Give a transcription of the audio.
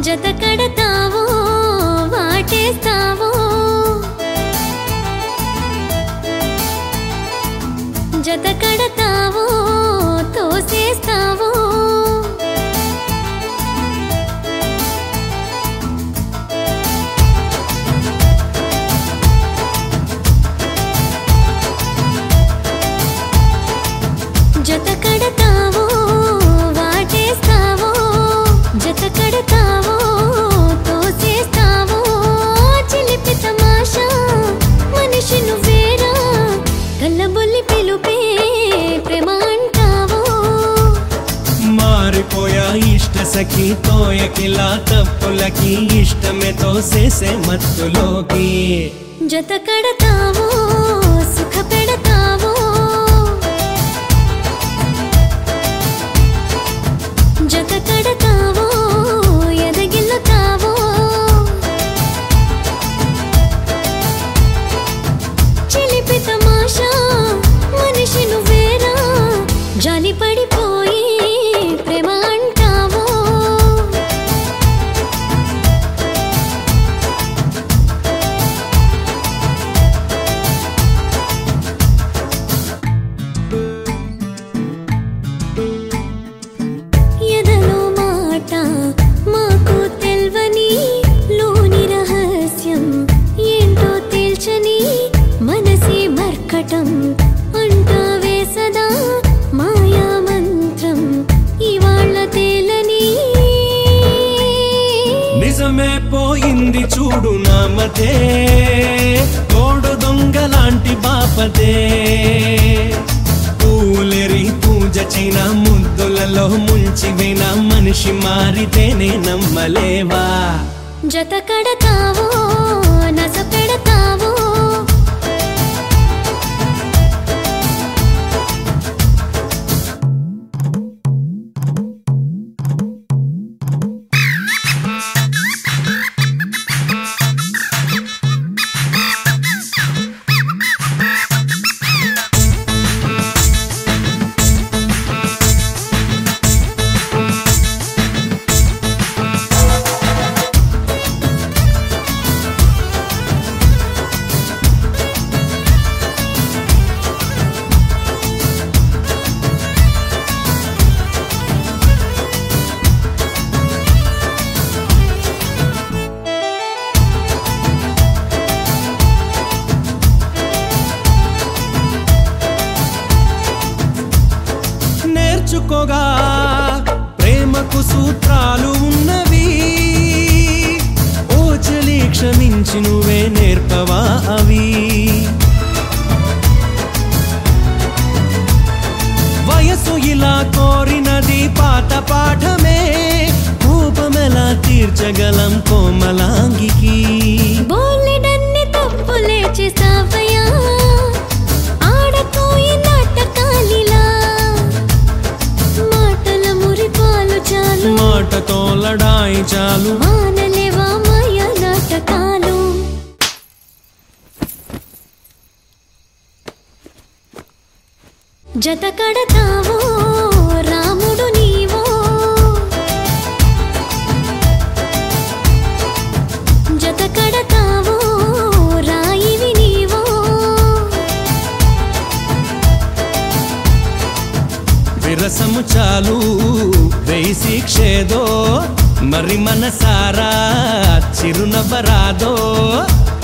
జత కడతావో వాటేస్తావో జత కడతావో తోసేస్తావో జత కడతావో వాటేస్తావో జత కడతావో తోసేస్తావో చిలిపి తమాషా మనిషి నువ్వేరా కళ్ళబొల్లి పిలుపే ప్రేమ అంటావో మారిపోయా ఇష్ట సఖి తోయకిలా తప్పులకి ఇష్టమే తోసేసే మత్తులోకి జత కడతావో సుఖ పెడతావో జత కడతావో ఎదగిల్లుతావో చిలిపి తమాషా మనిషి నువ్వేరా జాలి పడిపోయి ప్రేమ అంటావో ఎదలో మాట మాకు తెల్వని లోని రహస్యం ఏంటో తేల్చని మనసే మర్కటం అంటావే సదా మాయా మంత్రం ఇవాళ్ళ తేలని నిజమే పోయింది చూడు నామతే తోడు దొంగలాంటి బాపతే పూలెరి పూజ చైన ముద్దులలో ముంచివేన మనిషి మారితేనే నమ్మలేవా జత కడతావో నస పెడతావో నేర్చుకోగా ప్రేమకు సూత్రాలు ఉన్నవి ఓ చలి క్షమించి నువ్వే నేర్పవా అవి వయసు ఇలా కోరినది పాత పాఠమే కోపమెలా తీర్చగలం కోమలాంగికి బోలెడన్ని తప్పులే చేసావయ్యా ఆడకోయి నాటకాలిలా మాటల మురిపాలు చాలు మాటతో లడాయి చాలు మానలేవా మాయ నాటకాలు జత కడతావో రాముడు నీవో జత కడతావో రాయివి నీవో విరసము చాలు వెయ్యి శిక్షేదో మరి మనసారా చిరునవ్వరాదో